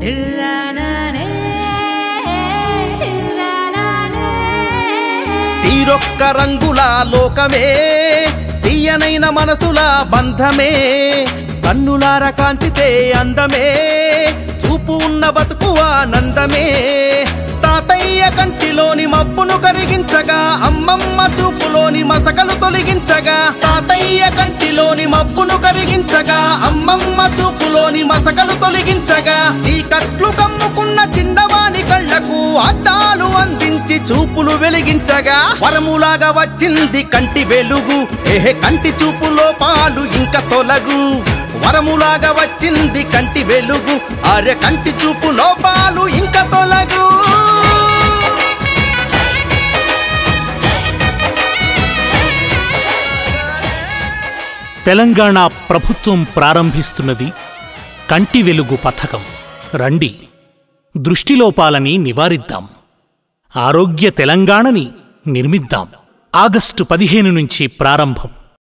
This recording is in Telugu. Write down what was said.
తీరొక్క రంగుల లోకమే తీయనైన మనసుల బంధమే కన్నులార కాంచితే అందమే చూపు ఉన్న బతుకు ఆనందమే తాతయ్య కంటిలోని మబ్బును కరిగించగా అమ్మమ్మ చూపులోని మసకలు తొలగించగా తాతయ్య కంటిలోని మబ్బును కరిగించగా అమ్మమ్మ చూపులోని మసకలు తొలగించగా చీకట్లు కమ్ముకున్న చిన్నవాని కళ్ళకు అద్దాలు అందించి చూపులు వెలిగించగా వరములాగా వచ్చింది కంటి వెలుగు ఏహే కంటి చూపులో పాలు ఇంకా తొలగు వరములాగా వచ్చింది కంటి వెలుగు అరే కంటి చూపులో పాలు ఇంకా తొలగు తెలంగాణ ప్రభుత్వం ప్రారంభిస్తున్నది కంటి వెలుగు పథకం రండి దృష్టిలోపాలని నివారిద్దాం ఆరోగ్య తెలంగాణని నిర్మిద్దాం ఆగస్టు పదిహేను నుంచి ప్రారంభం